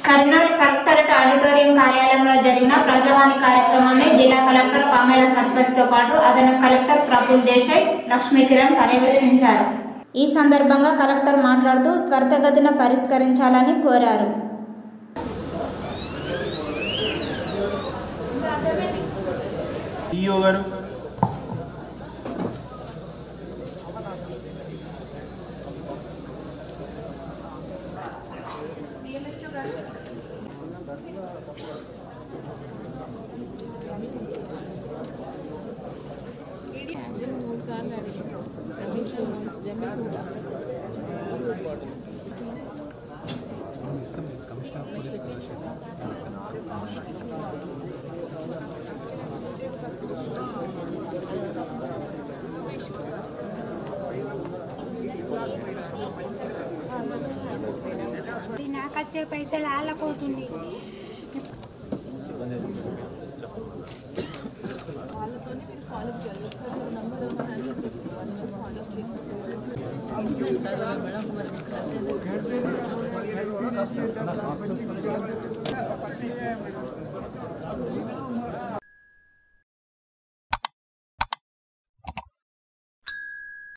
Kurnool collectorate auditorium కార్యాలయంలో జరిగిన ప్రజావాణి కార్యక్రమాన్ని జిల్లా కలెక్టర్ పామేల సత్పతితో పాటు అదనపు కలెక్టర్ ప్రఫుల్ దేశాయ్ లక్ష్మీ కిరణ్ పర్యవేక్షించారు ఈ సందర్భంగా కలెక్టర్ మాట్లాడుతూ త్వరితగతిన పరిష్కరించాలని కోరారు ఈఓ గారు నాకు వచ్చే పైసలు ఆళ్ళపోతుంది घर पे